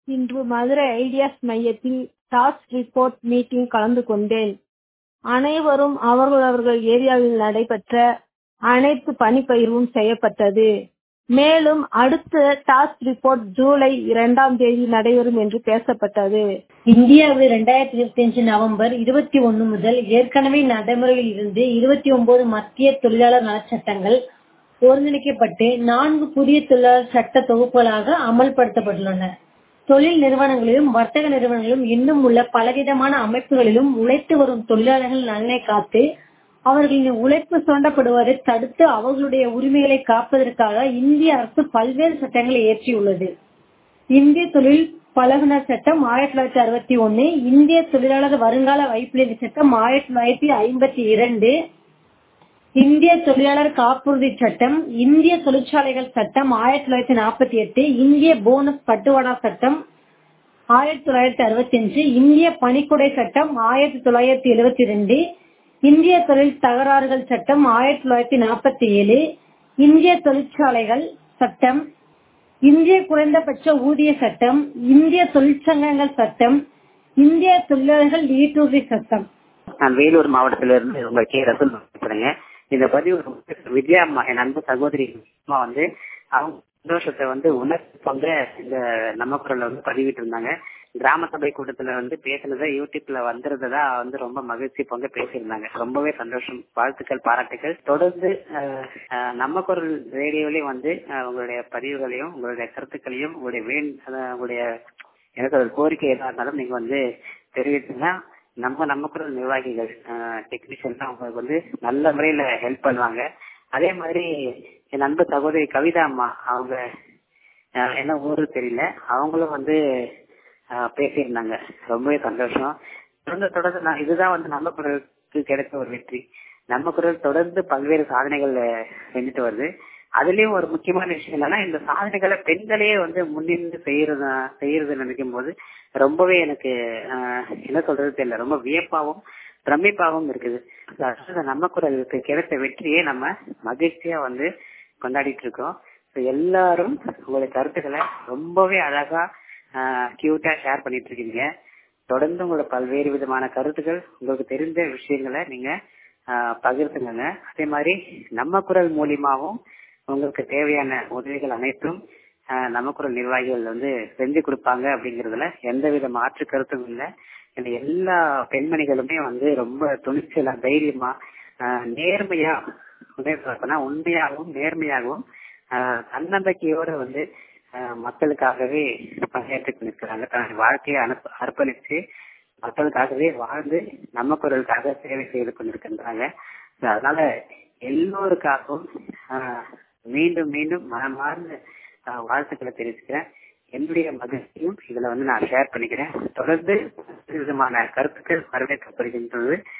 இன்று மதுரை ஐடியாஸ் மையத்தில் task report meeting கலந்து கொண்டேன். அனைவரும் அவரவர்கள் ஏரியாவில் நடைபெற்ற அனைத்து பணிப்பகிர்வும் செய்யப்பட்டது. மேலும் அடுத்த டாஸ்க் ரிப்போர்ட் ஜூலை இரண்டாம் தேதி நடைபெறும் என்று பேசப்பட்டது. இந்தியாவில் இரண்டாயிரத்தி இருபத்தஞ்சு நவம்பர் இருபத்தி ஒன்னு முதல் ஏற்கனவே நடைமுறையில் இருந்து இருபத்தி ஒன்பது மத்திய தொழிலாளர் நலச்சட்டங்கள் ஒருங்கிணைக்கப்பட்டு நான்கு புதிய தொழிலாளர் சட்ட தொகுப்புகளாக அமல்படுத்தப்பட்டுள்ளன. தொழில் நிறுவனங்களிலும் வர்த்தக நிறுவனங்களிலும் இன்னும் உள்ள பலவிதமான அமைப்புகளிலும் உழைத்து வரும் தொழிலாளர்கள் நலனை காத்து அவர்களின் உழைப்பு சுரண்டப்படுவதை தடுத்து அவர்களுடைய உரிமைகளை காப்பதற்காக இந்திய அரசு பல்வேறு சட்டங்களை இயற்றியுள்ளது. இந்திய தொழில் பழகுனர் சட்டம் ஆயிரத்தி தொள்ளாயிரத்தி அறுபத்தி ஒன்னு இந்திய தொழிலாளர் வருங்கால வைப்பு நிதி சட்டம் ஆயிரத்தி தொள்ளாயிரத்தி ஐம்பத்தி இரண்டு இந்திய தொழிலாளர் காப்புறுதி சட்டம் இந்திய தொழிற்சாலைகள் சட்டம் ஆயிரத்தி தொள்ளாயிரத்தி நாற்பத்தி எட்டு இந்திய போனஸ் பட்டுவாடா சட்டம் ஆயிரத்தி தொள்ளாயிரத்தி அறுபத்தஞ்சு இந்திய பணிக்கொடை சட்டம் ஆயிரத்தி தொள்ளாயிரத்தி எழுபத்தி ரெண்டு இந்திய தொழில் தகராறுகள் சட்டம் ஆயிரத்தி தொள்ளாயிரத்தி நாற்பத்தி ஏழு இந்திய தொழிற்சாலைகள் சட்டம் இந்திய குறைந்தபட்ச ஊதிய சட்டம் இந்திய தொழிற்சங்கங்கள் சட்டம் இந்திய தொழிலாளர்கள் ஈட்டுறுதி சட்டம் நான் வேலூர் மாவட்டத்திலிருந்து உங்க கே ரசூல் பேசுறேங்க இந்த பதிவு வித்யா அம்மா என் அன்பு சகோதரி அம்மா வந்து அவங்க சந்தோஷத்தை வந்து உணர்ச்சி பங்க இந்த நம்ம குரல்ல வந்து பதிவிட்டு இருந்தாங்க கிராம சபை கூட்டத்துல வந்து பேசுனதை யூடியூப்ல வந்துருந்ததா வந்து ரொம்ப மகிழ்ச்சி பங்கு பேசியிருந்தாங்க ரொம்பவே சந்தோஷம் வாழ்த்துக்கள் பாராட்டுகள் தொடர்ந்து நம்ம குரல் ரேடியோலயும் வந்து உங்களுடைய பதிவுகளையும் உங்களுடைய கருத்துக்களையும் உங்களுடைய வேண் உங்களுடைய எனக்கு ஒரு கோரிக்கை எதா இருந்தாலும் நீங்க வந்து தெரிவித்தீங்கன்னா நம்ம நம்ம குரல் நிர்வாகிகள் டெக்னீஷியன் உங்களுக்கு வந்து நல்ல முறையில ஹெல்ப் பண்ணுவாங்க அதே மாதிரி என் நண்பு சகோதரி கவிதா அம்மா அவங்க என்ன ஊரு தெரியல அவங்களும் வந்து பேசியிருந்தாங்க ரொம்பவே சந்தோஷம் தொடர்ந்து தொடர்ந்து நான் இதுதான் வந்து நம்ம குரலுக்கு கிடைச்ச ஒரு வெற்றி நம்ம குரல் தொடர்ந்து பல்வேறு சாதனைகள் செஞ்சுட்டு வருது அதுலயும் ஒரு முக்கியமான விஷயம் என்னன்னா இந்த சாதனைகளை பெண்களே வந்து முன்னின்று செய்யறது செய்யறது நினைக்கும் போது ரொம்பவே எனக்கு என்ன சொல்றது தெரியல ரொம்ப வியப்பாவும் பிரமிப்பாகவும் இருக்குது நம்ம குரலுக்கு கிடைத்த வெற்றியை நம்ம மகிழ்ச்சியா வந்து கொண்டாடிட்டு இருக்கோம் எல்லாரும் உங்களுடைய கருத்துக்களை ரொம்பவே அழகா கியூட்டா ஷேர் பண்ணிட்டு இருக்கீங்க தொடர்ந்து உங்களோட பல்வேறு விதமான கருத்துக்கள் உங்களுக்கு தெரிந்த விஷயங்களை நீங்க பகிர்ந்துங்க அதே மாதிரி நம்ம குரல் மூலியமாவும் உங்களுக்கு தேவையான உதவிகள் அனைத்தும் நம்ம குரல் நிர்வாகிகள் வந்து செஞ்சு கொடுப்பாங்க அப்படிங்கறதுல எந்தவித மாற்று கருத்தும் இல்லை இந்த எல்லா பெண்மணிகளுமே வந்து ரொம்ப துணிச்சலா தைரியமா நேர்மையா உண்மையாகவும் நேர்மையாகவும் தன்னம்பிக்கையோட வந்து மக்களுக்காகவே பணியாற்றி நிற்கிறாங்க தன் வாழ்க்கையை அனுப்ப அர்ப்பணிச்சு மக்களுக்காகவே வாழ்ந்து நம்ம குரலுக்காக சேவை செய்து கொண்டிருக்கின்றாங்க அதனால எல்லோருக்காகவும் மீண்டும் மீண்டும் மனமார்ந்த வாழ்த்துக்களை தெரிவிச்சுக்கிறேன் என்னுடைய மகிழ்ச்சியும் இதுல வந்து நான் ஷேர் பண்ணிக்கிறேன் தொடர்ந்து விதமான கருத்துக்கள் வரவேற்கப்படுகின்றது